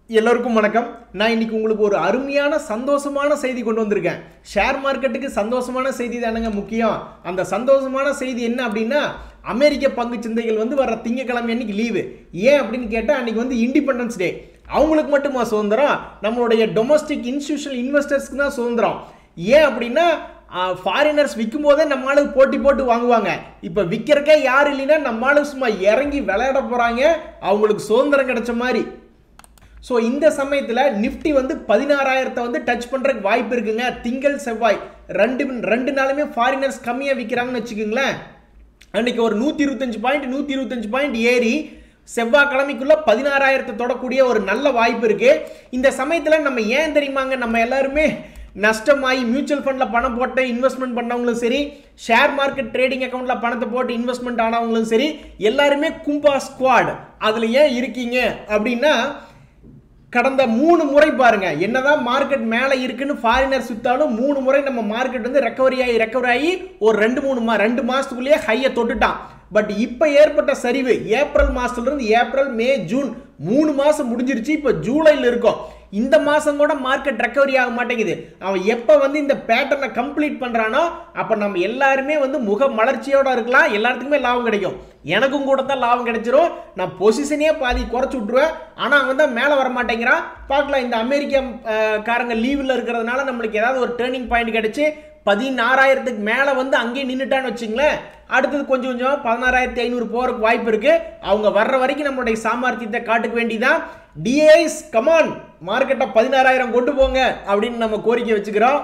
எல்லோருக்கும் வணக்கம் நான் இன்னைக்கு உங்களுக்கு ஒரு அருமையான சந்தோஷமான செய்தி கொண்டு வந்திருக்கேன் ஷேர் மார்க்கெட்டுக்கு சந்தோஷமான செய்தி தானுங்க முக்கியம் அந்த சந்தோஷமான செய்தி என்ன அப்படின்னா அமெரிக்க பங்கு சந்தைகள் வந்து வர திங்கக்கிழமை அன்னைக்கு லீவு ஏன் அப்படின்னு கேட்டால் அன்னைக்கு வந்து இண்டிபெண்டன்ஸ் டே அவங்களுக்கு மட்டுமா சுதந்திரம் நம்மளுடைய டொமஸ்டிக் இன்ஸ்டியூஷனல் இன்வெஸ்டர்ஸ்க்கு தான் சுதந்திரம் ஏன் அப்படின்னா ஃபாரினர்ஸ் விற்கும் போதே நம்ம ஆளுக்கு போட்டி போட்டு வாங்குவாங்க இப்போ விற்கிறக்கே யார் இல்லைன்னா நம்ம ஆளு சும்மா இறங்கி விளையாட போகிறாங்க அவங்களுக்கு சுதந்திரம் கிடைச்ச மாதிரி ஸோ இந்த சமயத்தில் நிஃப்டி வந்து பதினாறாயிரத்தை வந்து டச் பண்ணுறதுக்கு வாய்ப்பு இருக்குங்க திங்கள் செவ்வாய் ரெண்டு ரெண்டு நாளுமே ஃபாரினர்ஸ் கம்மியாக விற்கிறாங்கன்னு வச்சுக்கோங்களேன் அன்னைக்கு ஒரு நூற்றி இருபத்தஞ்சு பாயிண்ட் நூற்றி இருபத்தஞ்சு பாயிண்ட் ஏறி செவ்வாய்க்கிழமைக்குள்ள பதினாறாயிரத்தை தொடக்கூடிய ஒரு நல்ல வாய்ப்பு இருக்கு இந்த சமயத்தில் நம்ம ஏன் தெரியுமாங்க நம்ம எல்லாருமே நஷ்டமாகி மியூச்சுவல் ஃபண்டில் பணம் போட்டு இன்வெஸ்ட்மெண்ட் பண்ணவங்களும் சரி ஷேர் மார்க்கெட் ட்ரேடிங் அக்கௌண்ட்டில் பணத்தை போட்டு இன்வெஸ்ட்மெண்ட் ஆனவங்களும் சரி எல்லாருமே கும்பா ஸ்குவாட் அதில் ஏன் இருக்கீங்க அப்படின்னா கடந்த மூணு முறை பாருங்க என்னதான் மார்க்கெட் மேலே இருக்குன்னு ஃபாரினர் சுத்தாலும் மூணு முறை நம்ம மார்க்கெட் வந்து ரெக்கவரி ஆகி ரெக்கவரி ஆகி ஒரு ரெண்டு மூணு மா ரெண்டு மாசத்துக்குள்ளேயே ஹையை தொட்டுட்டான் பட் இப்போ ஏற்பட்ட சரிவு ஏப்ரல் மாசத்துல இருந்து ஏப்ரல் மே ஜூன் மூணு மாசம் முடிஞ்சிருச்சு இப்போ ஜூலையில் இருக்கோம் இந்த மாசம் கூட மார்க்கெட் ரெக்கவரி ஆக மாட்டேங்குது அவன் எப்போ வந்து இந்த பேட்டர்னை கம்ப்ளீட் பண்றானோ அப்போ நம்ம எல்லாருமே வந்து முக மலர்ச்சியோட இருக்கலாம் எல்லாத்துக்குமே லாபம் கிடைக்கும் எனக்கும் கூட தான் லாபம் கிடைச்சிரும் நான் பொசிஷனே பாதி குறைச்சி விட்ருவேன் ஆனால் அவன் தான் மேலே வர மாட்டேங்கிறான் பார்க்கலாம் இந்த அமெரிக்க அஹ், காரங்க லீவில் இருக்கிறதுனால நம்மளுக்கு ஏதாவது ஒரு டேர்னிங் பாயிண்ட் கிடைச்சு பதினாறாயிரத்துக்கு மேலே வந்து அங்கேயே நின்றுட்டான்னு வச்சுங்களேன் அடுத்தது கொஞ்சம் கொஞ்சம் பதினாறாயிரத்தி ஐநூறு போகிறதுக்கு வாய்ப்பு இருக்கு அவங்க வர்ற வரைக்கும் நம்மளுடைய சாமர்த்தியத்தை காட்டுக்க வேண்டியதான் டிஐஸ் கமான் மார்க்கெட்டை பதினாறாயிரம் கொண்டு போங்க அப்படின்னு நம்ம கோரிக்கை வச்சுக்கிறோம்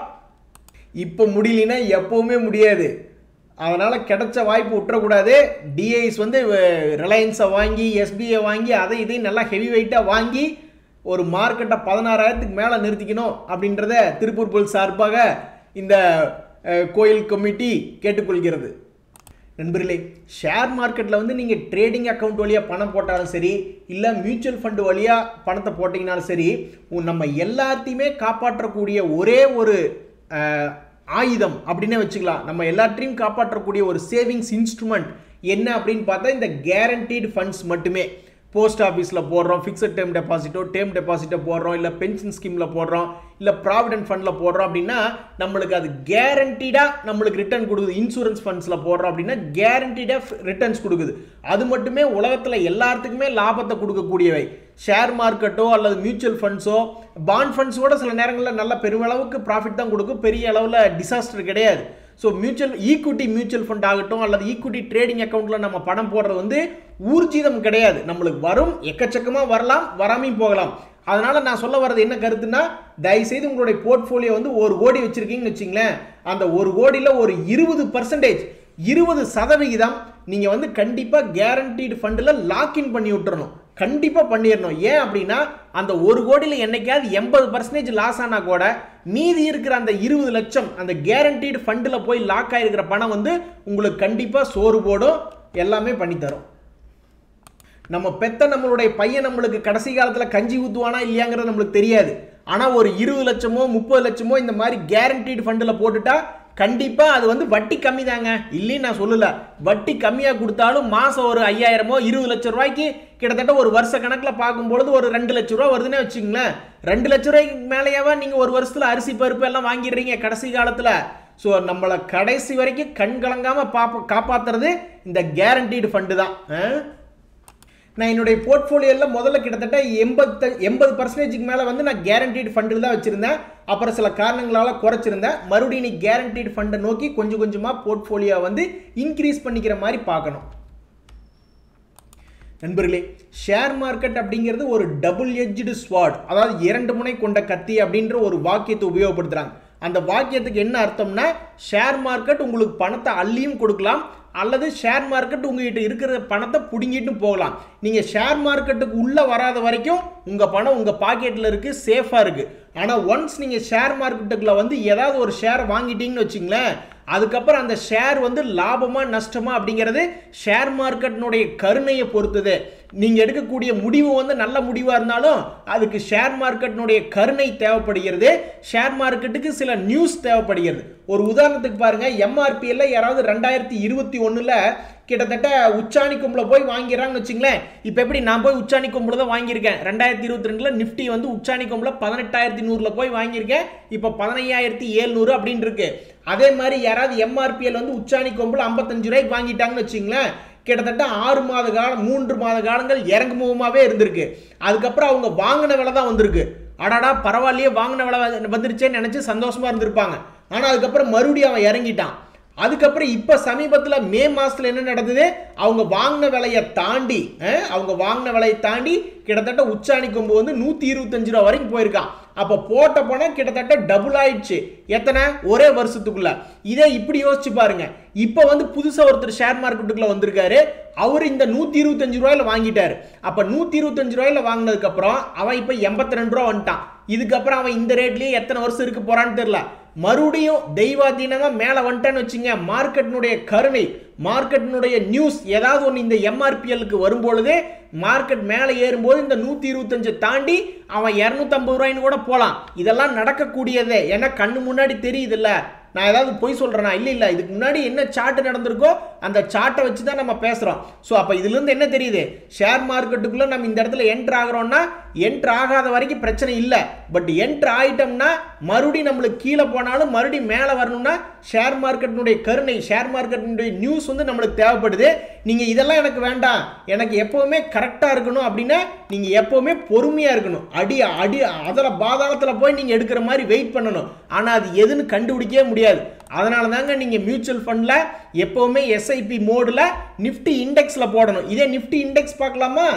இப்போ முடியலனா எப்பவுமே முடியாது அதனால் கிடைச்ச வாய்ப்பு விட்டுறக்கூடாது டிஐஸ் வந்து ரிலையன்ஸை வாங்கி எஸ்பிஐ வாங்கி அதை இதையும் நல்லா ஹெவி வெயிட்டாக வாங்கி ஒரு மார்க்கெட்டை பதினாறாயிரத்துக்கு மேலே நிறுத்திக்கணும் அப்படின்றத திருப்பூர் புல் சார்பாக இந்த அஹ், கோயில் கமிட்டி கேட்டுக்கொள்கிறது நண்பர்களே ஷேர் மார்க்கெட்டில் வந்து நீங்கள் ட்ரேடிங் அக்கௌண்ட் வழியாக பணம் போட்டாலும் சரி இல்லை மியூச்சுவல் ஃபண்டு வழியாக பணத்தை போட்டிங்கனாலும் சரி உ- நம்ம எல்லாத்தையுமே காப்பாற்றக்கூடிய ஒரே ஒரு அஹ், ஆயுதம் அப்படின்னே வச்சுக்கலாம் நம்ம எல்லாத்தையும் காப்பாற்றக்கூடிய ஒரு சேவிங்ஸ் இன்ஸ்ட்ருமெண்ட் என்ன அப்படின்னு பார்த்தா இந்த கேரண்டீடு ஃபண்ட்ஸ் மட்டுமே போஸ்ட் ஆஃபீஸில் போடுறோம் ஃபிக்ஸட் டேர்ம் டெபாசிட்டோ டேர்ம் டெபாசிட்டோ போடுறோம் இல்லை பென்ஷன் ஸ்கீமில் போடுறோம் இல்லை ப்ராவிடென்ட் ஃபண்டில் போடுறோம் அப்படின்னா நம்மளுக்கு அது கேரண்டீடாக நம்மளுக்கு ரிட்டர்ன் கொடுக்குது இன்சூரன்ஸ் ஃபண்ட்ஸில் போடுறோம் அப்படின்னா கேரண்டீடாக ரிட்டர்ன்ஸ் கொடுக்குது அது மட்டுமே உலகத்தில் எல்லாத்துக்குமே லாபத்தை கொடுக்கக்கூடியவை ஷேர் மார்க்கெட்டோ அல்லது மியூச்சுவல் ஃபண்ட்ஸோ பாண்ட் ஃபண்ட்ஸோட சில நேரங்களில் நல்ல பெருமளவுக்கு ப்ராஃபிட் தான் கொடுக்கும் பெரிய அளவில் டிசாஸ்டர் கிடையாது so mutual equity mutual fund ஆகட்டும் அல்லது ஈக்விட்டி ட்ரேடிங் அக்கௌண்ட்டில் நம்ம பணம் போடுறது வந்து ஊர்ஜிதம் கிடையாது நம்மளுக்கு வரும் எக்கச்சக்கமாக வரலாம் வராமையும் போகலாம் அதனால நான் சொல்ல வர்றது என்ன கருத்துன்னா தயவுசெய்து உங்களுடைய போர்ட்ஃபோலியோ வந்து ஒரு கோடி வச்சிருக்கீங்கன்னு வச்சுங்களேன் அந்த ஒரு கோடியில் ஒரு இருபது பர்சன்டேஜ் இருபது சதவிகிதம் நீங்கள் வந்து கண்டிப்பாக கேரண்டீடு ஃபண்டில் லாக்இன் பண்ணி விட்டுறணும் கண்டிப்பாக பண்ணிடணும் ஏன் அப்படின்னா அந்த ஒரு கோடியில் என்னைக்காவது எண்பது பர்சன்டேஜ் லாஸ் ஆனால் கூட மீதி இருக்கிற அந்த இருபது லட்சம் அந்த கேரண்டீடு ஃபண்டில் போய் லாக் ஆகிருக்கிற பணம் வந்து உங்களுக்கு கண்டிப்பாக சோறு போடும் எல்லாமே பண்ணி தரும் நம்ம பெத்த நம்மளுடைய பையன் நம்மளுக்கு கடைசி காலத்தில் கஞ்சி ஊற்றுவானா இல்லையாங்கிறது நம்மளுக்கு தெரியாது ஆனால் ஒரு இருபது லட்சமோ முப்பது லட்சமோ இந்த மாதிரி கேரண்டீடு ஃபண்டில் போட்டுட்டா கண்டிப்பாக அது வந்து வட்டி கம்மி தாங்க இல்லைன்னு நான் சொல்லல வட்டி கம்மியாக கொடுத்தாலும் மாதம் ஒரு ஐயாயிரமோ இருபது லட்சம் ரூபாய்க்கு கிட்டத்தட்ட ஒரு வருஷ கணக்கில் பார்க்கும்பொழுது ஒரு ரெண்டு லட்ச ரூபா வருதுன்னே வச்சுங்களேன் ரெண்டு லட்ச ரூபாய்க்கு மேலேயாவா நீங்கள் ஒரு வருஷத்தில் அரிசி பருப்பு எல்லாம் வாங்கிடுறீங்க கடைசி காலத்தில் ஸோ நம்மளை கடைசி வரைக்கும் கண் கலங்காமல் பாப்ப காப்பாற்றுறது இந்த கேரண்டீடு ஃபண்டு தான் ஆ? நான் என்னுடைய போர்ட்ஃபோலியோவில் முதல்ல கிட்டத்தட்ட எண்பத்த எண்பது பர்சன்டேஜுக்கு மேலே வந்து நான் கேரண்டீடு ஃபண்டில் தான் வச்சுருந்தேன் அப்புறம் சில காரணங்களால் குறைச்சிருந்தேன் மறுபடியும் நீ கேரண்டீடு ஃபண்டை நோக்கி கொஞ்சம் கொஞ்சமாக போர்ட்ஃபோலியோ வந்து இன்க்ரீஸ் பண்ணிக்கிற மாதிரி பார்க்கணும் நண்பர்களே ஷேர் மார்க்கெட் அப்படிங்கிறது ஒரு டபுள் எட்ஜ்டு ஸ்வாட் அதாவது இரண்டு முனை கொண்ட கத்தி அப்படின்ற ஒரு வாக்கியத்தை உபயோகப்படுத்துறாங்க அந்த வாக்கியத்துக்கு என்ன அர்த்தம்னா ஷேர் மார்க்கெட் உங்களுக்கு பணத்தை அள்ளியும் கொடுக்கலாம் அல்லது ஷேர் மார்க்கெட் உங்ககிட்ட இருக்கிற பணத்தை பிடுங்கிட்டும் போகலாம் நீங்கள் ஷேர் மார்க்கெட்டுக்கு உள்ளே வராத வரைக்கும் உங்கள் பணம் உங்கள் பாக்கெட்டில் இருக்குது சேஃபாக இருக்குது ஆனால் ஒன்ஸ் நீங்கள் ஷேர் மார்க்கெட்டுக்குள்ள வந்து ஏதாவது ஒரு ஷேர் வாங்கிட்டீங்கன்னு வச்சுங்களேன் அதுக்கப்புறம் அந்த ஷேர் வந்து லாபமா நஷ்டமா அப்படிங்கிறது ஷேர் மார்க்கெட்டினுடைய கருணையை பொறுத்தது நீங்கள் எடுக்கக்கூடிய முடிவு வந்து நல்ல முடிவாக இருந்தாலும் அதுக்கு ஷேர் மார்க்கெட்டினுடைய கருணை தேவைப்படுகிறது ஷேர் மார்க்கெட்டுக்கு சில நியூஸ் தேவைப்படுகிறது ஒரு உதாரணத்துக்கு பாருங்க எம்ஆர்பியில் யாராவது ரெண்டாயிரத்தி இருபத்தி ஒன்றில் கிட்டத்தட்ட உச்சாணி கொம்பில் போய் வாங்கிறாங்கன்னு வச்சுங்களேன் இப்போ எப்படி நான் போய் உச்சாணி கொம்பில் தான் வாங்கியிருக்கேன் ரெண்டாயிரத்தி இருபத்தி ரெண்டில் நிஃப்டி வந்து உச்சாணி கொம்பில் பதினெட்டாயிரத்தி நூறில் போய் வாங்கியிருக்கேன் இப்போ பதினையாயிரத்தி ஏழ்நூறு அப்படின்னு இருக்கு அதே மாதிரி யாராவது எம்ஆர்பிஎல் வந்து உச்சாணி கொம்பில் ஐம்பத்தஞ்சு ரூபாய்க்கு வாங்கிட்டாங்கன்னு வச்சுங்களேன் கிட்டத்தட்ட ஆறு மாத காலம் மூன்று மாத காலங்கள் இறங்கு முகமாகவே இருந்திருக்கு அதுக்கப்புறம் அவங்க வாங்கின விலை தான் வந்திருக்கு அடாடா பரவாயில்லையே வாங்கின விலை வந்து- வந்துருச்சேன்னு நினச்சி சந்தோஷமா இருந்திருப்பாங்க ஆனால் அதுக்கப்புறம் மறுபடியும் அவன் இறங்கிட்டான் அதுக்கப்புறம் இப்போ சமீபத்தில் மே மாதத்தில் என்ன நடந்தது அவங்க வாங்கின விலையை தாண்டி அஹ், அவங்க வாங்கின விலையை தாண்டி கிட்டத்தட்ட உச்சாணி கொம்பு வந்து நூற்றி இருபத்தஞ்சு ரூபா வரைக்கும் போயிருக்கான் அப்போ போட்ட பணம் கிட்டத்தட்ட டபுள் ஆயிடுச்சு எத்தனை ஒரே வருஷத்துக்குள்ள இதே இப்படி யோசிச்சு பாருங்க இப்போ வந்து புதுசாக ஒருத்தர் ஷேர் மார்க்கெட்டுக்குள்ள வந்திருக்காரு அவர் இந்த நூற்றி இருபத்தஞ்சு ரூபாயில வாங்கிட்டாரு அப்போ நூற்றி இருபத்தஞ்சு ரூபாயில வாங்கினதுக்கப்புறம் அவன் இப்போ எண்பத்தி ரெண்டு ரூபா வந்துட்டான் இதுக்கப்புறம் அவன் இந்த ரேட்லயே எத்தனை வருஷம் இருக்க போறான்னு தெரியல மறுபடியும் தெய்வாதீனமா மேலே வந்துட்டான்னு வச்சுங்க மார்க்கெட்டினுடைய கருணை மார்க்கெட்டினுடைய நியூஸ் ஏதாவது ஒன்று இந்த எம்ஆர்பிஎலுக்கு வரும்பொழுது மார்க்கெட் மேலே ஏறும்போது இந்த நூற்றி இருபத்தஞ்சு தாண்டி அவன் இரநூத்தம்பது ரூபாய்ன்னு கூட போகலாம் இதெல்லாம் நடக்கக்கூடியதே ஏன்னா கண்ணு முன்னாடி தெரியுதுல்ல நான் ஏதாவது பொய் சொல்கிறேனா இல்லை இல்லை இதுக்கு முன்னாடி என்ன சார்ட் நடந்திருக்கோ அந்த சார்ட்டை வச்சு தான் நம்ம பேசுகிறோம் ஸோ அப்போ இதுலேருந்து என்ன தெரியுது ஷேர் மார்க்கெட்டுக்குள்ளே நம்ம இந்த இடத்துல என்ட்ரு ஆகிறோம்னா என்ட்ரு ஆகாத வரைக்கும் பிரச்சனை இல்லை பட் என்ட்ரு ஆயிட்டோம்னா மறுபடியும் நம்மளுக்கு கீழே போனாலும் மறுபடியும் மேலே வரணும்னா ஷேர் மார்க்கெட்டினுடைய கருணை ஷேர் மார்க்கெட்டினுடைய நியூஸ் வந்து நம்மளுக்கு தேவைப்படுது நீங்கள் இதெல்லாம் எனக்கு வேண்டாம் எனக்கு எப்போவுமே கரெக்டாக இருக்கணும் அப்படின்னா நீங்கள் எப்போவுமே பொறுமையாக இருக்கணும் அடி அடி அதில் பாதாளத்தில் போய் நீங்கள் எடுக்கிற மாதிரி வெயிட் பண்ணணும் ஆனால் அது எதுன்னு கண்டுபிடிக்கவே முடியாது அதனால தாங்க நீங்கள் மியூச்சுவல் ஃபண்டில் எப்போவுமே எஸ்ஐபி மோடில் நிஃப்டி இண்டெக்ஸில் போடணும் இதே நிஃப்டி இண்டெக்ஸ் பார்க்கலாமா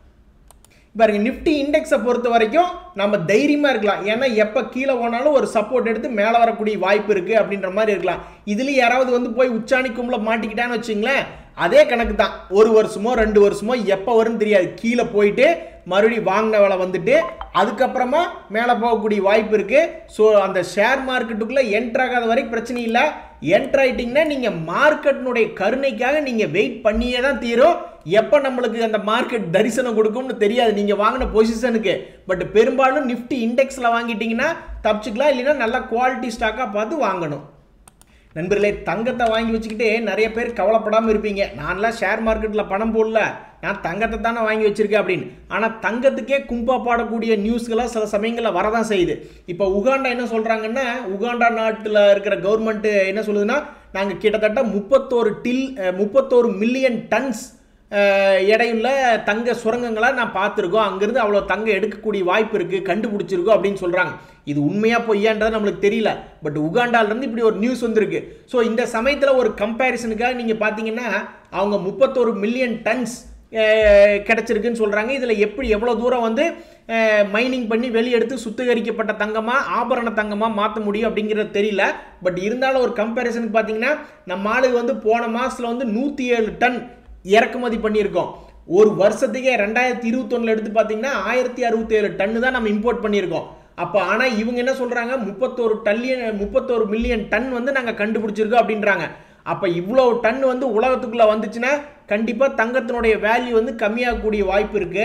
பாருங்க நிஃப்டி இண்டெக்ஸை பொறுத்த வரைக்கும் நம்ம தைரியமாக இருக்கலாம் ஏன்னா எப்போ கீழே போனாலும் ஒரு சப்போர்ட் எடுத்து மேலே வரக்கூடிய வாய்ப்பு இருக்குது அப்படின்ற மாதிரி இருக்கலாம் இதுலேயும் யாராவது வந்து போய் உச்சாணி கும்பல மாட்டிக்கிட்டான்னு வச்சுங்களேன் அதே கணக்கு தான் ஒரு வருஷமோ ரெண்டு வருஷமோ எப்போ வரும்னு தெரியாது கீழே போயிட்டு மறுபடியும் வாங்கின வேலை வந்துட்டு அதுக்கப்புறமா மேலே போகக்கூடிய வாய்ப்பு இருக்குது ஸோ அந்த ஷேர் மார்க்கெட்டுக்குள்ளே என்ட்ரு ஆகாத வரைக்கும் பிரச்சனை இல்லை என்ட்ரு ஆயிட்டீங்கன்னா நீங்கள் மார்க்கெட்டினுடைய கருணைக்காக நீங்கள் வெயிட் பண்ணியே தான் தீரும் எப்போ நம்மளுக்கு அந்த மார்க்கெட் தரிசனம் கொடுக்கும்னு தெரியாது நீங்கள் வாங்கின பொசிஷனுக்கு பட் பெரும்பாலும் நிஃப்டி இண்டெக்ஸில் வாங்கிட்டீங்கன்னா தப்பிச்சுக்கலாம் இல்லைன்னா நல்ல குவாலிட்டி ஸ்டாக்காக பார்த்து வாங்கணும் நண்பர்களே தங்கத்தை வாங்கி வச்சுக்கிட்டு நிறைய பேர் கவலைப்படாமல் இருப்பீங்க நான்லாம் ஷேர் மார்க்கெட்டில் பணம் போடல நான் தங்கத்தை தானே வாங்கி வச்சிருக்கேன் அப்படின்னு ஆனால் தங்கத்துக்கே கும்பா பாடக்கூடிய நியூஸ்களாக சில சமயங்களில் வரதான் செய்யுது இப்போ உகாண்டா என்ன சொல்கிறாங்கன்னா உகாண்டா நாட்டில் இருக்கிற கவர்மெண்ட்டு என்ன சொல்லுதுன்னா நாங்கள் கிட்டத்தட்ட முப்பத்தோரு டில் முப்பத்தோரு மில்லியன் டன்ஸ் அஹ், எடையுள்ள தங்க சுரங்கங்களை நான் பார்த்துருக்கோம் அங்கேருந்து அவ்வளோ தங்கம் எடுக்கக்கூடிய வாய்ப்பு இருக்குது கண்டுபிடிச்சிருக்கோம் அப்படின்னு சொல்கிறாங்க இது உண்மையாக பொய்யான்றது நம்மளுக்கு தெரியல பட் உகாண்டாலேருந்து இப்படி ஒரு நியூஸ் வந்திருக்கு ஸோ இந்த சமயத்தில் ஒரு கம்பேரிசனுக்காக நீங்கள் பார்த்தீங்கன்னா அவங்க முப்பத்தோரு மில்லியன் டன்ஸ் கிடச்சிருக்குன்னு சொல்கிறாங்க இதில் எப்படி எவ்வளோ தூரம் வந்து மைனிங் பண்ணி வெளியெடுத்து சுத்திகரிக்கப்பட்ட தங்கமாக ஆபரண தங்கமாக மாற்ற முடியும் அப்படிங்கிறது தெரியல பட் இருந்தாலும் ஒரு கம்பேரிசனுக்கு பார்த்தீங்கன்னா நம்ம ஆளுக்கு வந்து போன மாதத்தில் வந்து நூற்றி ஏழு டன் இறக்குமதி பண்ணியிருக்கோம் ஒரு வருஷத்துக்கே ரெண்டாயிரத்தி இருபத்தொன்னில் எடுத்து பார்த்தீங்கன்னா ஆயிரத்தி அறுபத்தி ஏழு டன்னு தான் நம்ம இம்போர்ட் பண்ணியிருக்கோம் அப்போ ஆனால் இவங்க என்ன சொல்கிறாங்க முப்பத்தோரு டல்லியன் முப்பத்தோரு மில்லியன் டன் வந்து நாங்கள் கண்டுபிடிச்சிருக்கோம் அப்படின்றாங்க அப்போ இவ்வளோ டன் வந்து உலகத்துக்குள்ளே வந்துச்சுன்னா கண்டிப்பாக தங்கத்தினுடைய வேல்யூ வந்து கம்மியாகக்கூடிய வாய்ப்பு இருக்குது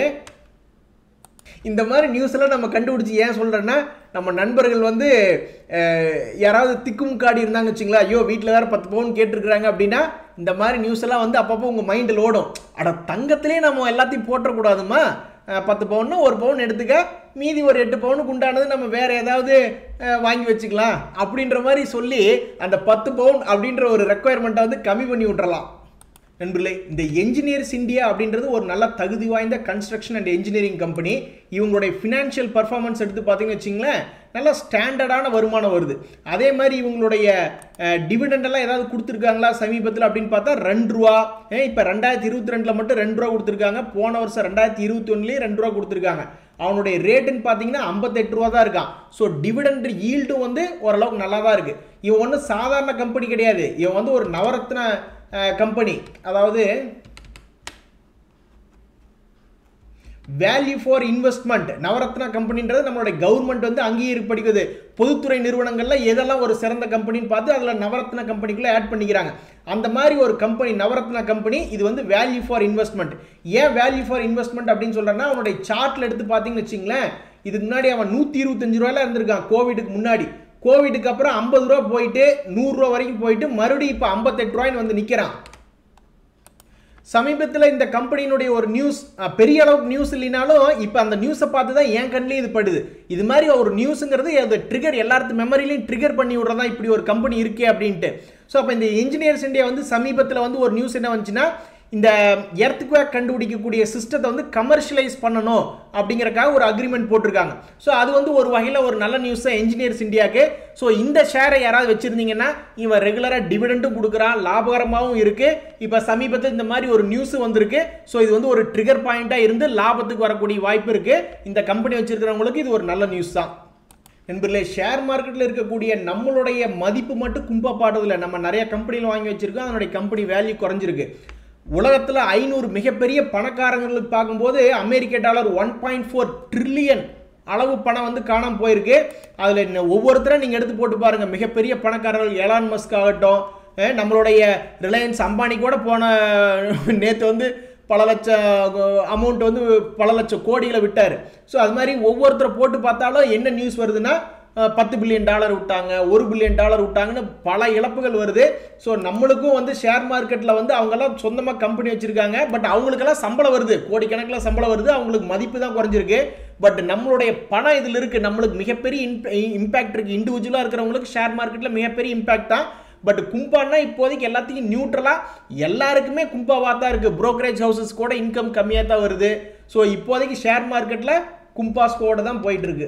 இந்த மாதிரி நியூஸ்லாம் நம்ம கண்டுபிடிச்சி ஏன் சொல்கிறேன்னா நம்ம நண்பர்கள் வந்து அஹ், யாராவது திக்குமுக்காடி இருந்தாங்க வச்சுங்களா ஐயோ வீட்டில் வேறு பத்து பவுன் கேட்டிருக்கிறாங்க அப்படின்னா இந்த மாதிரி நியூஸ் எல்லாம் வந்து அப்பப்போ உங்கள் மைண்டில் ஓடும் அட தங்கத்திலே நம்ம எல்லாத்தையும் போட்டுறக்கூடாதுமா அஹ், பத்து பவுன்னா ஒரு பவுன் எடுத்துக்க மீதி ஒரு எட்டு பவுனுக்கு உண்டானது நம்ம வேற ஏதாவது அஹ், வாங்கி வச்சுக்கலாம் அப்படின்ற மாதிரி சொல்லி அந்த பத்து பவுன் அப்படின்ற ஒரு ரெக்குயர்மெண்ட்டை வந்து கம்மி பண்ணி விட்டுறலாம் நண்பர்களே இந்த என்ஜினியர்ஸ் இந்தியா அப்படின்றது ஒரு நல்ல தகுதி வாய்ந்த கன்ஸ்ட்ரக்ஷன் அண்ட் என்ஜினியரிங் கம்பெனி இவங்களுடைய ஃபினான்ஷியல் பர்ஃபார்மன்ஸ் எடுத்து பார்த்தீங்கன்னு வச்சிங்களேன் நல்ல ஸ்டாண்டர்டான வருமானம் வருது அதே மாதிரி இவங்களுடைய டிவிடெண்ட் எல்லாம் ஏதாவது கொடுத்துருக்காங்களா சமீபத்தில் அப்படின்னு பார்த்தா ரெண்டு ரூபா இப்போ ரெண்டாயிரத்தி இருபத்தி ரெண்டில் மட்டும் ரெண்டு ரூபா கொடுத்துருக்காங்க போன வருஷம் ரெண்டாயிரத்தி இருபத்தி ஒன்றுலேயே ரெண்டு ரூபா கொடுத்துருக்காங்க அவனுடைய ரேட்டுன்னு பார்த்தீங்கன்னா ஐம்பத்தெட்டு ரூபா தான் இருக்கான் ஸோ டிவிடெண்ட் ஈல்டும் வந்து ஓரளவுக்கு நல்லா தான் இருக்குது இவன் ஒன்றும் சாதாரண கம்பெனி கிடையாது இவன் வந்து ஒரு நவரத்ன கம்பெனி அதாவது வேல்யூ ஃபார் இன்வெஸ்ட்மெண்ட் நவரத்னா கம்பெனின்றது நம்மளுடைய கவர்மெண்ட் வந்து அங்கீகரிப்படுகிறது பொதுத்துறை நிறுவனங்கள்ல எதெல்லாம் ஒரு சிறந்த கம்பெனின்னு பார்த்து அதில் நவரத்ன கம்பெனிக்குள்ளே ஆட் பண்ணிக்கிறாங்க அந்த மாதிரி ஒரு கம்பெனி நவரத்னா கம்பெனி இது வந்து வேல்யூ ஃபார் இன்வெஸ்ட்மெண்ட் ஏன் வேல்யூ ஃபார் இன்வெஸ்ட்மெண்ட் அப்படின்னு சொல்கிறேன்னா அவனுடைய சார்ட்டில் எடுத்து பார்த்தீங்கன்னு வச்சிங்களேன் இதுக்கு முன்னாடி அவன் நூற்றி இருபத்தஞ்சு ரூபாயில இருந்திருக்கான் கோவிடுக்கு முன்னாடி கோவிடுக்கு அப்புறம் ஐம்பது ரூபா போயிட்டு நூறுரூவா வரைக்கும் போயிட்டு மறுபடியும் இப்போ ஐம்பத்தெட்டு ரூபாய்னு வந்து நிற்கிறான் சமீபத்தில் இந்த கம்பெனியினுடைய ஒரு நியூஸ் அஹ், பெரிய அளவுக்கு நியூஸ் இல்லைனாலும் இப்போ அந்த நியூஸை பார்த்து தான் என் கண்ணிலே இது படுது இது மாதிரி ஒரு நியூஸுங்கிறது அது ட்ரிகர் எல்லாத்து மெமரிலையும் ட்ரிகர் பண்ணி விட்றதா இப்படி ஒரு கம்பெனி இருக்கே அப்படின்ட்டு ஸோ அப்போ இந்த இன்ஜினியர்ஸ் இந்தியா வந்து சமீபத்தில் வந்து ஒரு நியூஸ் என்ன வந்துச்சுன்னா இந்த எர்த்குவேக் கண்டுபிடிக்கக்கூடிய சிஸ்டத்தை வந்து கமர்ஷியலைஸ் பண்ணணும் அப்படிங்கறக்காக ஒரு அக்ரிமெண்ட் போட்டிருக்காங்க ஸோ அது வந்து ஒரு வகையில் ஒரு நல்ல நியூஸ் தான் என்ஜினியர்ஸ் இந்தியாவுக்கு ஸோ இந்த ஷேரை யாராவது வச்சிருந்தீங்கன்னா இவன் ரெகுலராக டிவிடெண்டும் கொடுக்குறான் லாபகரமாகவும் இருக்கு இப்போ சமீபத்தில் இந்த மாதிரி ஒரு நியூஸ் வந்திருக்கு ஸோ இது வந்து ஒரு ட்ரிகர் பாயிண்டாக இருந்து லாபத்துக்கு வரக்கூடிய வாய்ப்பு இருக்கு இந்த கம்பெனி வச்சிருக்கிறவங்களுக்கு இது ஒரு நல்ல நியூஸ் தான் நண்பர்களே ஷேர் மார்க்கெட்டில் இருக்கக்கூடிய நம்மளுடைய மதிப்பு மட்டும் கும்பா பாடுறதில்ல நம்ம நிறைய கம்பெனியில் வாங்கி வச்சிருக்கோம் அதனுடைய கம்பெனி வேல்யூ குறைஞ்சிருக்கு உலகத்தில் ஐநூறு மிகப்பெரிய பணக்காரங்களுக்கு பார்க்கும்போது அமெரிக்க dollar one point four trillion அளவு பணம் வந்து காணாம போயிருக்கு அதில் ஒவ்வொருத்தரும் நீங்கள் எடுத்து போட்டு பாருங்கள் மிகப்பெரிய பணக்காரர்கள் எலான் மஸ்க் ஆகட்டும் அஹ் நம்மளுடைய ரிலையன்ஸ் அம்பானி கூட போன நேற்று வந்து பல லட்சம் அமௌண்ட் வந்து பல லட்சம் கோடிகளை விட்டார் ஸோ அது மாதிரி ஒவ்வொருத்தரை போட்டு பார்த்தாலும் என்ன நியூஸ் வருதுன்னா அஹ், பத்து பில்லியன் டாலர் விட்டாங்க ஒரு பில்லியன் டாலர் விட்டாங்கன்னு பல இழப்புகள் வருது ஸோ நம்மளுக்கும் வந்து ஷேர் மார்க்கெட்டில் வந்து அவங்கெல்லாம் சொந்தமாக கம்பெனி வச்சுருக்காங்க பட் அவங்களுக்கெல்லாம் சம்பளம் வருது கோடிக்கணக்கில் சம்பளம் வருது அவங்களுக்கு மதிப்பு தான் குறைஞ்சிருக்கு பட் நம்மளுடைய பணம் இதில் இருக்குது நம்மளுக்கு மிகப்பெரிய இம்பேக்ட் இருக்குது இண்டிவிஜுவலாக இருக்கிறவங்களுக்கு ஷேர் மார்க்கெட்டில் மிகப்பெரிய இம்பேக்ட் தான் பட் கும்பான்னா இப்போதைக்கு எல்லாத்தையும் நியூட்ரலாக எல்லாருக்குமே கும்பாவாக தான் இருக்குது brokerage ஹவுசஸ் கூட இன்கம் கம்மியாக தான் வருது ஸோ இப்போதைக்கு ஷேர் மார்க்கெட்டில் கும்பா ஸ்கோட தான் போயிட்டு இருக்கு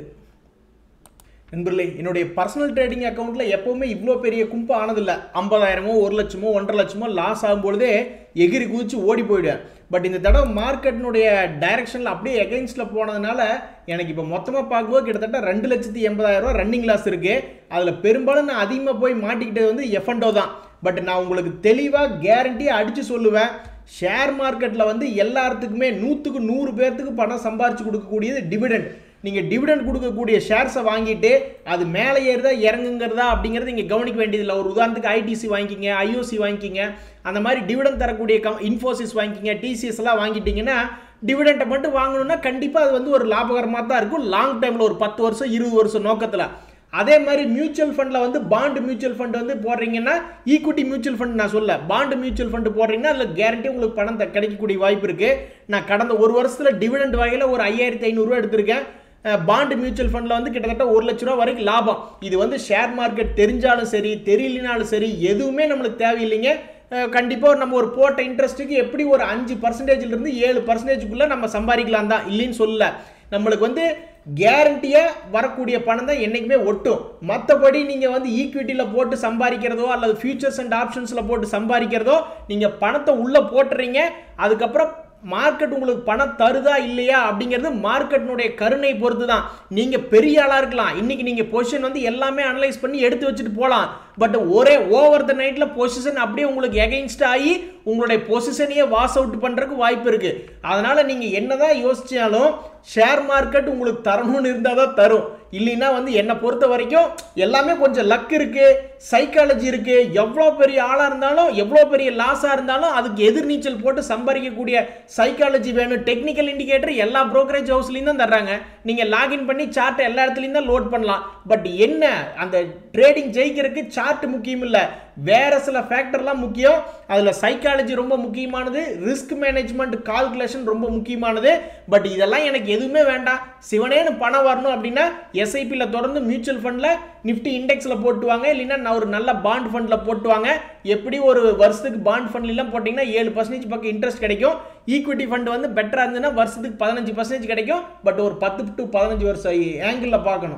நண்பர்களே என்னுடைய பர்சனல் ட்ரேடிங் அக்கௌண்ட்டில் எப்போவுமே இவ்வளோ பெரிய கும்பு ஆனதில்லை ஐம்பதாயிரமோ ஒரு லட்சமோ ஒன்றரை லட்சமோ லாஸ் ஆகும்பொழுதே எகிரி குதிச்சு ஓடி போயிடுவேன் பட் இந்த தடவை மார்க்கெட்டினுடைய டைரக்ஷனில் அப்படியே எகெயின்ஸ்டில் போனதுனால எனக்கு இப்போ மொத்தமாக பார்க்கும்போது கிட்டத்தட்ட ரெண்டு லட்சத்தி எண்பதாயிரம் ரூபா ரன்னிங் லாஸ் இருக்குது அதில் பெரும்பாலும் நான் அதிகமாக போய் மாட்டிக்கிட்டது வந்து எஃப்என்டோ தான் பட் நான் உங்களுக்கு தெளிவாக கேரண்டியாக அடித்து சொல்லுவேன் ஷேர் மார்க்கெட்டில் வந்து எல்லாத்துக்குமே நூற்றுக்கு நூறு பேர்த்துக்கு பணம் சம்பாரிச்சு கொடுக்கக்கூடியது டிவிடெண்ட் நீங்கள் டிவிடெண்ட் கொடுக்கக்கூடிய ஷேர்ஸை வாங்கிட்டு அது மேலே ஏறுதா இறங்குங்கிறதா அப்படிங்கிறது இங்கே கவனிக்க வேண்டியதில்லை ஒரு உதாரணத்துக்கு ஐடிசி வாங்கிக்கிங்க ஐஓசி வாங்கிக்கிங்க அந்த மாதிரி டிவிடெண்ட் தரக்கூடிய கம் இன்ஃபோசிஸ் வாங்கிக்கிங்க டிசிஎஸ் எல்லாம் வாங்கிட்டீங்கன்னா டிவிடெண்ட்டை மட்டும் வாங்கணும்னா கண்டிப்பாக அது வந்து ஒரு லாபகரமாக தான் இருக்கும் லாங் டைமில் ஒரு பத்து வருஷம் இருபது வருஷம் நோக்கத்தில் அதே மாதிரி மியூச்சுவல் ஃபண்டில் வந்து பாண்டு மியூச்சுவல் ஃபண்ட் வந்து போடுறீங்கன்னா ஈக்விட்டி மியூச்சுவல் ஃபண்ட் நான் சொல்ல பாண்டு மியூச்சுவல் ஃபண்ட் போடுறீங்கன்னா அதில் கேரண்டி உங்களுக்கு பணம் த- கிடைக்கக்கூடிய வாய்ப்பு இருக்குது நான் கடந்த ஒரு வருஷத்தில் டிவிடெண்ட் வகையில் ஒரு ஐயாயிரத்தி ஐநூறுரூவா எடுத்திருக்கேன் பாண்டு மியூச்சுவல் ஃபண்டில் வந்து கிட்டத்தட்ட ஒரு லட்ச ரூபா வரைக்கும் லாபம் இது வந்து ஷேர் மார்க்கெட் தெரிஞ்சாலும் சரி தெரியலனாலும் சரி எதுவுமே நம்மளுக்கு தேவையில்லைங்க கண்டிப்பாக நம்ம ஒரு போட்ட இன்ட்ரெஸ்ட்டுக்கு எப்படி ஒரு அஞ்சு பர்சன்டேஜ்லேருந்து ஏழு பர்சன்டேஜுக்குள்ளே நம்ம சம்பாதிக்கலாம் தான் இல்லைன்னு சொல்லல நம்மளுக்கு வந்து கேரண்டியாக வரக்கூடிய பணம் தான் என்றைக்குமே ஒட்டும் மற்றபடி நீங்கள் வந்து ஈக்விட்டியில் போட்டு சம்பாதிக்கிறதோ அல்லது ஃபியூச்சர்ஸ் அண்ட் ஆப்ஷன்ஸில் போட்டு சம்பாதிக்கிறதோ நீங்கள் பணத்தை உள்ளே போட்டுறீங்க அதுக்கப்புறம் மார்க்கெட் உங்களுக்கு பணம் தருதா இல்லையா அப்படிங்கிறது மார்க்கெட்டினுடைய கருணை பொறுத்து தான் நீங்கள் பெரிய ஆளாக இருக்கலாம் இன்னைக்கு நீங்கள் பொசிஷன் வந்து எல்லாமே அனலைஸ் பண்ணி எடுத்து வச்சுட்டு போகலாம் பட் ஒரே ஓவர் த நைட்டில் பொசிஷன் அப்படியே உங்களுக்கு எகெயின்ஸ்ட் ஆகி உங்களுடைய பொசிஷனையே வாஸ் அவுட் பண்ணுறதுக்கு வாய்ப்பு இருக்குது அதனால் நீங்கள் என்னதான் யோசிச்சாலும் ஷேர் மார்க்கெட் உங்களுக்கு தரணும்னு இருந்தால் தான் தரும் இல்லைன்னா வந்து என்னை பொறுத்த வரைக்கும் எல்லாமே கொஞ்சம் லக் இருக்கு சைக்காலஜி இருக்கு எவ்வளோ பெரிய ஆளாக இருந்தாலும் எவ்வளோ பெரிய லாஸாக இருந்தாலும் அதுக்கு எதிர்நீச்சல் போட்டு சம்பாதிக்கக்கூடிய சைக்காலஜி வேணும் டெக்னிக்கல் இண்டிகேட்டர் எல்லா brokerage ஹவுஸ்லையும் தான் தர்றாங்க நீங்கள் லாகின் பண்ணி சார்ட்டை எல்லா இடத்துலையும் தான் லோட் பண்ணலாம் பட் என்ன அந்த ட்ரேடிங் ஜெயிக்கிறதுக்கு சார்ட் முக்கியம் இல்லை வேற சில ஃபேக்டர்லாம் முக்கியம் அதில் சைக்காலஜி ரொம்ப முக்கியமானது ரிஸ்க் மேனேஜ்மெண்ட் கால்குலேஷன் ரொம்ப முக்கியமானது பட் இதெல்லாம் எனக்கு எதுவுமே வேண்டாம் சிவனேன்னு பணம் வரணும் அப்படின்னா எஸ்ஐபியில் தொடர்ந்து மியூச்சுவல் ஃபண்டில் நிஃப்டி இண்டெக்ஸில் போட்டுவாங்க இல்லைன்னா நான் ஒரு நல்ல பாண்ட் ஃபண்டில் போட்டுவாங்க எப்படி ஒரு வருஷத்துக்கு பாண்ட் ஃபண்ட்லாம் போட்டிங்கன்னா ஏழு பர்சன்டேஜ் பக்கம் இன்ட்ரெஸ்ட் கிடைக்கும் ஈக்விட்டி ஃபண்ட் வந்து பெட்டராக இருந்ததுன்னா வருஷத்துக்கு பதினஞ்சு பர்சன்டேஜ் கிடைக்கும் பட் ஒரு பத்து டு பதினஞ்சு வருஷம் ஆங்கிளில் பார்க்கணும்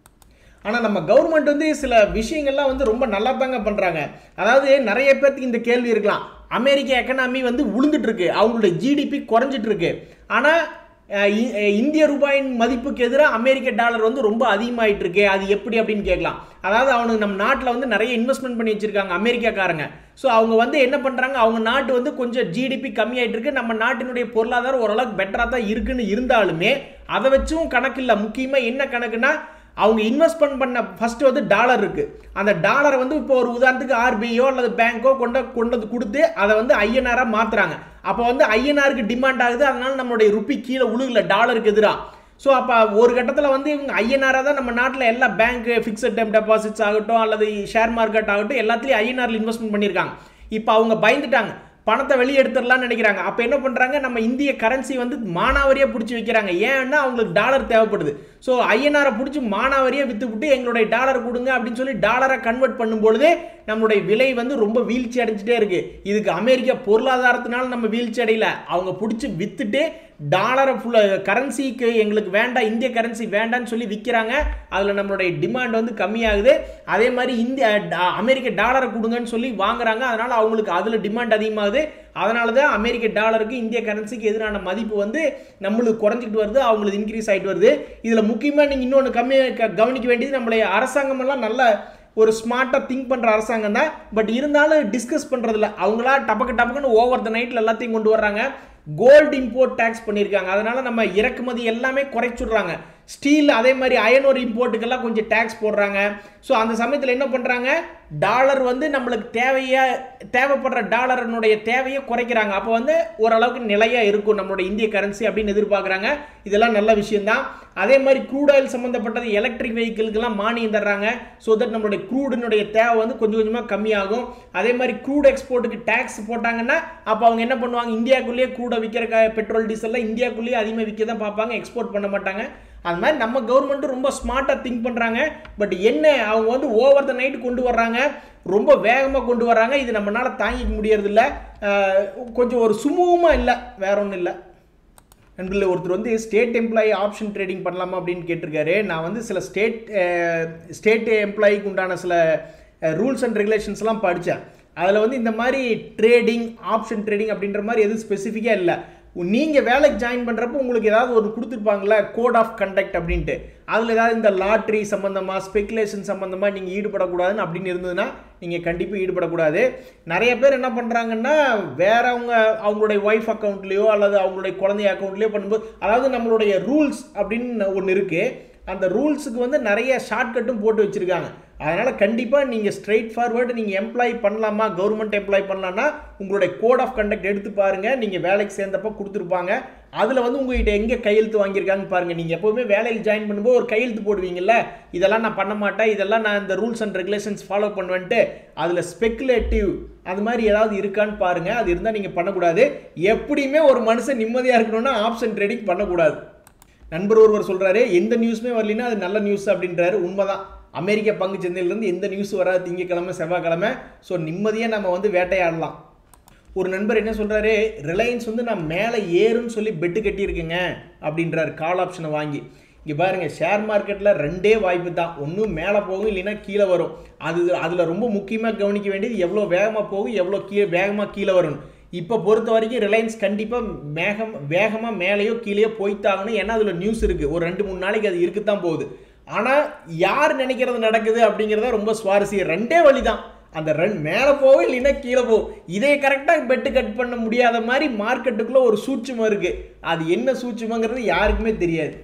ஆனால் நம்ம கவர்மெண்ட் வந்து சில விஷயங்கள்லாம் வந்து ரொம்ப நல்லா தாங்க பண்ணுறாங்க அதாவது நிறைய பேர்த்துக்கு இந்த கேள்வி இருக்கலாம் அமெரிக்க எக்கனாமி வந்து உளுந்துட்டு இருக்கு அவங்களுடைய ஜிடிபி குறைஞ்சிட்டு இருக்கு ஆனால் அஹ், இ- அஹ், இந்திய ரூபாயின் மதிப்புக்கு எதிராக அமெரிக்க டாலர் வந்து ரொம்ப அதிகமாயிட்டு இருக்கு அது எப்படி அப்படின்னு கேட்கலாம் அதாவது அவனுக்கு நம்ம நாட்டில் வந்து நிறைய இன்வெஸ்ட்மெண்ட் பண்ணி வச்சிருக்காங்க அமெரிக்காக்காரங்க ஸோ அவங்க வந்து என்ன பண்ணுறாங்க அவங்க நாட்டு வந்து கொஞ்சம் ஜிடிபி கம்மியாயிட்டு இருக்கு நம்ம நாட்டினுடைய பொருளாதாரம் ஓரளவுக்கு பெட்டராக தான் இருக்குன்னு இருந்தாலுமே அதை வச்சும் கணக்கு இல்லை முக்கியமாக என்ன கணக்குன்னா அவங்க இன்வெஸ்ட்மெண்ட் பண்ண ஃபர்ஸ்ட் வந்து டாலர் இருக்கு அந்த டாலரை வந்து இப்போ ஒரு உதாரணத்துக்கு ஆர்பிஐயோ அல்லது பேங்கோ கொண்டு கொண்டு வந்து கொடுத்து அதை வந்து ஐஎன்ஆராக மாத்துறாங்க அப்போ வந்து ஐஎன்ஆருக்கு டிமாண்ட் ஆகுது அதனால நம்மளுடைய ருப்பி கீழே உழுகல டாலருக்கு எதிராக ஸோ அப்போ ஒரு கட்டத்தில் வந்து இவங்க ஐஎன்ஆராக தான் நம்ம நாட்டில் எல்லா பேங்க் ஃபிக்ஸட் டைம் டெபாசிட்ஸ் ஆகட்டும் அல்லது ஷேர் மார்க்கெட் ஆகட்டும் எல்லாத்துலேயும் ஐஎன்ஆரில் இன்வெஸ்ட்மெண்ட் பண்ணியிருக்காங்க இப்போ அவங்க பயந்துட்டாங்க பணத்தை வெளியே எடுத்துடலாம்னு நினைக்கிறாங்க அப்போ என்ன பண்ணுறாங்க நம்ம இந்திய கரன்சி வந்து மானாவரியாக பிடிச்சி வைக்கிறாங்க ஏன்னா அவங்களுக்கு டாலர் தேவைப்படுது ஸோ ஐஎன்ஆரை பிடிச்சி மானாவரியாக விற்றுவிட்டு எங்களுடைய டாலர் கொடுங்க அப்படின்னு சொல்லி டாலரை கன்வெர்ட் பண்ணும்பொழுது நம்மளுடைய விலை வந்து ரொம்ப வீழ்ச்சி அடைஞ்சிட்டே இருக்கு இதுக்கு அமெரிக்கா பொருளாதாரத்தினால நம்ம வீழ்ச்சி அடையல அவங்க பிடிச்சி வித்துட்டு டாலரை ஃபுல்லாக கரன்சிக்கு எங்களுக்கு வேண்டாம் இந்திய கரன்சி வேண்டாம்னு சொல்லி விற்கிறாங்க அதில் நம்மளுடைய டிமாண்ட் வந்து கம்மியாகுது அதே மாதிரி இந்திய டா- அமெரிக்க டாலரை கொடுங்கன்னு சொல்லி வாங்குறாங்க அதனால் அவங்களுக்கு அதில் டிமாண்ட் அதிகமாகுது அதனால தான் அமெரிக்க டாலருக்கு இந்திய கரன்சிக்கு எதிரான மதிப்பு வந்து நம்மளுக்கு குறைஞ்சிக்கிட்டு வருது அவங்களுக்கு இன்க்ரீஸ் ஆகிட்டு வருது இதில் முக்கியமாக நீங்கள் இன்னொன்று கம்மி க- கவனிக்க வேண்டியது நம்மளுடைய அரசாங்கமெல்லாம் நல்ல ஒரு ஸ்மார்ட்டாக திங்க் பண்ணுற அரசாங்கம் தான் பட் இருந்தாலும் டிஸ்கஸ் பண்ணுறதில்ல அவங்களா டபக்கு டபக்குன்னு ஓவர் த நைட்டில் எல்லாத்தையும் கொண்டு வர்றாங்க கோல்டு இம்போர்ட் டேக்ஸ் பண்ணியிருக்காங்க அதனால நம்ம இறக்குமதி எல்லாமே குறைச்சிடுறாங்க ஸ்டீல் அதே மாதிரி அயனோர் இம்போர்ட்டுக்கெல்லாம் கொஞ்சம் டேக்ஸ் போடுறாங்க ஸோ அந்த சமயத்தில் என்ன பண்ணுறாங்க டாலர் வந்து நம்மளுக்கு தேவையா தேவைப்படுற டாலரனுடைய தேவையை குறைக்கிறாங்க அப்போ வந்து ஓரளவுக்கு நிலையாக இருக்கும் நம்மளுடைய இந்திய கரன்சி அப்படின்னு எதிர்பார்க்குறாங்க இதெல்லாம் நல்ல விஷயம்தான் அதே மாதிரி க்ரூட் ஆயில் சம்மந்தப்பட்டது எலக்ட்ரிக் வெஹிக்கிள்க்கெல்லாம் மானியம் தர்றாங்க ஸோ தட் நம்மளுடைய க்ரூடினுடைய தேவை வந்து கொஞ்சம் கொஞ்சமாக கம்மியாகும் அதே மாதிரி க்ரூட் எக்ஸ்போர்ட்டுக்கு டேக்ஸ் போட்டாங்கன்னா அப்போ அவங்க என்ன பண்ணுவாங்க இந்தியாக்குள்ளேயே க்ரூடை விற்கிற க பெட்ரோல் டீசல்லாம் இந்தியாக்குள்ளேயே அதிகமாக விற்க தான் பார்ப்பாங்க எக்ஸ்போர்ட் பண்ண மாட்டாங்க அது மாதிரி நம்ம கவர்மெண்ட்டும் ரொம்ப ஸ்மார்ட்டாக திங்க் பண்ணுறாங்க பட் என்ன அவங்க வந்து ஓவர் த நைட் கொண்டு வர்றாங்க ரொம்ப வேகமாக கொண்டு வர்றாங்க இது நம்மளால தாங்கிக்க முடியறதில்ல அஹ் கொஞ்சம் ஒரு சுமூகமாக இல்லை வேற ஒன்றும் இல்லை நண்பர்களே ஒருத்தர் வந்து ஸ்டேட் எம்ப்ளாயி ஆப்ஷன் ட்ரேடிங் பண்ணலாமா அப்படின்னு கேட்டிருக்காரு நான் வந்து சில ஸ்டேட் ஸ்டேட் எம்ப்ளாயிக்கு உண்டான சில ரூல்ஸ் அண்ட் ரெகுலேஷன்ஸ்லாம் படித்தேன் அதில் வந்து இந்த மாதிரி ட்ரேடிங் ஆப்ஷன் ட்ரேடிங் அப்படின்ற மாதிரி எதுவும் ஸ்பெசிஃபிக்காக இல்லை நீங்கள் வேலைக்கு ஜாயின் பண்ணுறப்போ உங்களுக்கு ஏதாவது ஒரு கொடுத்துருப்பாங்களே கோட் ஆஃப் கண்டக்ட் அப்படின்ட்டு அதில் ஏதாவது இந்த லாட்ரி சம்மந்தமாக ஸ்பெகுலேஷன் சம்மந்தமாக நீங்கள் ஈடுபடக்கூடாதுன்னு அப்படின்னு இருந்ததுன்னா நீங்கள் கண்டிப்பாக ஈடுபடக்கூடாது நிறைய பேர் என்ன பண்ணுறாங்கன்னா வேறவங்க அவங்களுடைய ஒய்ஃப் அக்கௌண்ட்லேயோ அல்லது அவங்களுடைய குழந்தை அக்கௌண்ட்லேயோ பண்ணும்போது அதாவது நம்மளுடைய ரூல்ஸ் அப்படின்னு ஒன்று இருக்குது அந்த ரூல்ஸுக்கு வந்து நிறைய ஷார்ட்கட்டும் போட்டு வச்சுருக்காங்க அதனால் கண்டிப்பாக நீங்கள் ஸ்ட்ரெயிட் ஃபார்வர்டு நீங்கள் எம்ப்ளாய் பண்ணலாமா கவர்மெண்ட் எம்ப்ளாய் பண்ணலான்னா உங்களுடைய கோட் ஆஃப் கண்டக்ட் எடுத்து பாருங்கள் நீங்கள் வேலைக்கு சேர்ந்தப்போ கொடுத்துருப்பாங்க அதில் வந்து உங்ககிட்ட எங்கே கையெழுத்து வாங்கியிருக்காங்கன்னு பாருங்கள் நீங்கள் எப்போவுமே வேலையில் ஜாயின் பண்ணும்போது ஒரு கையெழுத்து போடுவீங்கல்ல இதெல்லாம் நான் பண்ண மாட்டேன் இதெல்லாம் நான் இந்த ரூல்ஸ் அண்ட் ரெகுலேஷன்ஸ் ஃபாலோ பண்ணுவேன்ட்டு அதில் ஸ்பெக்குலேட்டிவ் அது மாதிரி ஏதாவது இருக்கான்னு பாருங்கள் அது இருந்தால் நீங்கள் பண்ணக்கூடாது எப்படியுமே ஒரு மனுஷன் நிம்மதியாக இருக்கணும்னா ஆப்ஷன் ட்ரேடிங் பண்ணக்கூடாது நண்பர் ஒருவர் சொல்றாரு எந்த நியூஸுமே வரலைன்னா அது நல்ல நியூஸ் அப்படின்றாரு உண்மைதான் அமெரிக்க பங்கு சந்தையிலேருந்து எந்த நியூஸ் வராது திங்கக்கிழமை செவ்வாய்க்கிழமை ஸோ நிம்மதியாக நம்ம வந்து வேட்டையாடலாம் ஒரு நண்பர் என்ன சொல்றாரு ரிலையன்ஸ் வந்து நான் மேலே ஏறுன்னு சொல்லி பெட்டு கட்டியிருக்கேங்க அப்படின்றாரு கால் ஆப்ஷனை வாங்கி இங்கே பாருங்க ஷேர் மார்க்கெட்டில் ரெண்டே வாய்ப்பு தான் ஒன்றும் மேலே போகும் இல்லைன்னா கீழே வரும் அது அதில் ரொம்ப முக்கியமாக கவனிக்க வேண்டியது எவ்வளோ வேகமாக போகும் எவ்வளோ கீழே வேகமாக கீழே வரும் இப்போ பொறுத்த வரைக்கும் ரிலையன்ஸ் கண்டிப்பாக மேகம் வேகமாக மேலேயோ கீழேயோ போய்த்தாகணும் ஏன்னா அதில் நியூஸ் இருக்குது ஒரு ரெண்டு மூணு நாளைக்கு அது இருக்குத்தான் போகுது ஆனால் யார் நினைக்கிறது நடக்குது அப்படிங்கிறத ரொம்ப சுவாரஸ்யம் ரெண்டே வழி தான் அந்த ரெண்டு மேலே போகும் இல்லைன்னா கீழே போகும் இதை கரெக்டாக பெட்டு கட் பண்ண முடியாத மாதிரி மார்க்கெட்டுக்குள்ளே ஒரு சூட்சுமம் இருக்குது அது என்ன சூட்சுமங்கிறது யாருக்குமே தெரியாது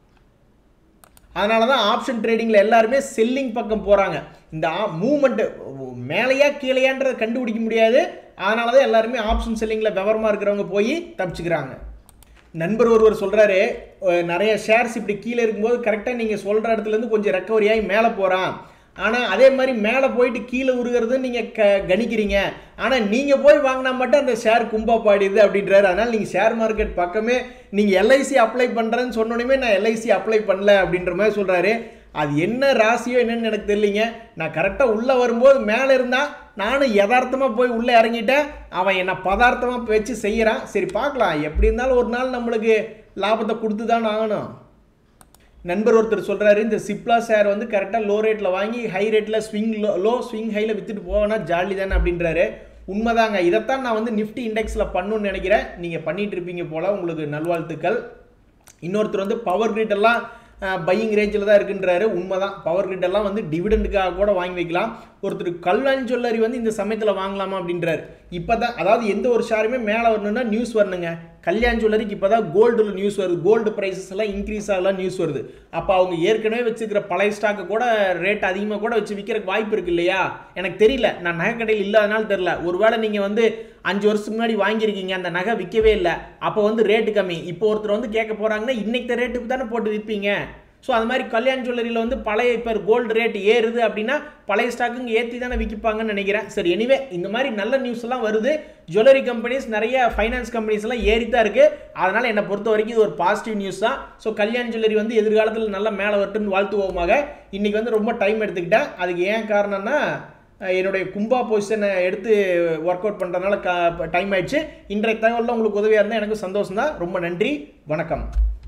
அதனால தான் ஆப்ஷன் ட்ரேடிங்கில் எல்லாருமே செல்லிங் பக்கம் போகிறாங்க இந்த மூமெண்ட்டு மேலேயா கீழேயான்றதை கண்டுபிடிக்க முடியாது அதனால தான் எல்லாருமே ஆப்ஷன் செல்லிங்கில் விவரமாக இருக்கிறவங்க போய் தப்பிச்சுக்கிறாங்க நண்பர் ஒருவர் சொல்கிறாரு நிறைய ஷேர்ஸ் இப்படி கீழே இருக்கும்போது கரெக்டாக நீங்கள் சொல்கிற இடத்துலேருந்து கொஞ்சம் ரெக்கவரி ஆகி மேலே போகிறான் ஆனால் அதே மாதிரி மேலே போயிட்டு கீழே உருகிறது நீங்கள் க கணிக்கிறீங்க ஆனால் நீங்கள் போய் வாங்கினா மட்டும் அந்த ஷேர் கும்பா பாடிடுது அப்படின்றாரு அதனால் நீங்கள் ஷேர் மார்க்கெட் பக்கமே நீங்கள் எல்ஐசி அப்ளை பண்ணுறேன்னு சொன்னோன்னே நான் எல்ஐசி அப்ளை பண்ணல அப்படின்ற மாதிரி சொல்கிறாரு அது என்ன ராசியோ என்னன்னு எனக்கு தெரியலிங்க நான் கரெக்டாக உள்ளே வரும்போது மேலே இருந்தால் நானும் யதார்த்தமாக போய் உள்ளே இறங்கிட்டேன் அவன் என்னை பதார்த்தமாக வச்சு செய்கிறான் சரி பார்க்கலாம் எப்படி இருந்தாலும் ஒரு நாள் நம்மளுக்கு லாபத்தை கொடுத்து தான் ஆகணும் நண்பர் ஒருத்தர் சொல்கிறாரு இந்த சிப்லா ஷேர் வந்து கரெக்டாக லோ ரேட்டில் வாங்கி ஹை ரேட்டில் ஸ்விங் லோ லோ ஸ்விங் ஹையில் விற்றுட்டு போவேன்னா ஜாலி தானே அப்படின்றாரு உண்மைதாங்க இதைத்தான் நான் வந்து நிஃப்டி இண்டெக்ஸில் பண்ணணும்னு நினைக்கிறேன் நீங்கள் பண்ணிட்டு இருப்பீங்க போல் உங்களுக்கு நல்வாழ்த்துக்கள் இன்னொருத்தர் வந்து பவர் கிரிட் எல்லாம் பையிங் ரேஞ்சில் தான் இருக்குன்றாரு உண்மைதான் பவர் கிரிட் எல்லாம் வந்து டிவிடெண்டுக்காக கூட வாங்கி வைக்கலாம் ஒருத்தர் கல்யாண் சொல்லரி வந்து இந்த சமயத்தில் வாங்கலாமா அப்படின்றாரு இப்போ தான் அதாவது எந்த ஒரு ஷேருமே மேலே வரணும்னா நியூஸ் வரணுங்க கல்யாண் ஜுவல்லரிக்கு இப்போ தான் கோல்டில் நியூஸ் வருது கோல்டு ப்ரைஸஸ் எல்லாம் இன்க்ரீஸ் ஆகலாம் நியூஸ் வருது அப்போ அவங்க ஏற்கனவே வச்சுருக்கிற பழைய ஸ்டாக்கு கூட ரேட் அதிகமாக கூட வச்சு விற்கிறக்கு வாய்ப்பு இருக்கு இல்லையா எனக்கு தெரியல நான் நகை கடையில் இல்லாதனால தெரில ஒருவேளை நீங்கள் வந்து அஞ்சு வருஷத்துக்கு முன்னாடி வாங்கியிருக்கீங்க அந்த நகை விற்கவே இல்லை அப்போ வந்து ரேட்டு கம்மி இப்போ ஒருத்தர் வந்து கேட்க போகிறாங்கன்னா இன்னைக்கு ரேட்டுக்கு தானே போட்டு விற்பீங்க ஸோ அது மாதிரி கல்யாண் ஜுவல்லரியில் வந்து பழைய இப்போ கோல்டு ரேட் ஏறுது அப்படின்னா பழைய ஸ்டாக்குங்க ஏற்றி தானே விற்கிப்பாங்கன்னு நினைக்கிறேன் சரி எனிவே இந்த மாதிரி நல்ல நியூஸ் எல்லாம் வருது ஜுவல்லரி கம்பெனிஸ் நிறைய ஃபைனான்ஸ் கம்பெனிஸ் எல்லாம் ஏறி தான் இருக்குது அதனால் என்னை பொறுத்த வரைக்கும் இது ஒரு பாசிட்டிவ் நியூஸ் தான் ஸோ கல்யாண் ஜுவல்லரி வந்து எதிர்காலத்தில் நல்லா மேலே வரட்டுன்னு வாழ்த்துவோமாக இன்றைக்கி வந்து ரொம்ப டைம் எடுத்துக்கிட்டேன் அதுக்கு ஏன் காரணம்னா அஹ் என்னுடைய கும்பா பொசிஷனை எடுத்து ஒர்க் அவுட் பண்ணுறதுனால டைம் ஆயிடுச்சு இன்றைய தகவலில் உங்களுக்கு உதவியாக இருந்தால் எனக்கு சந்தோஷம் தான் ரொம்ப நன்றி வணக்கம்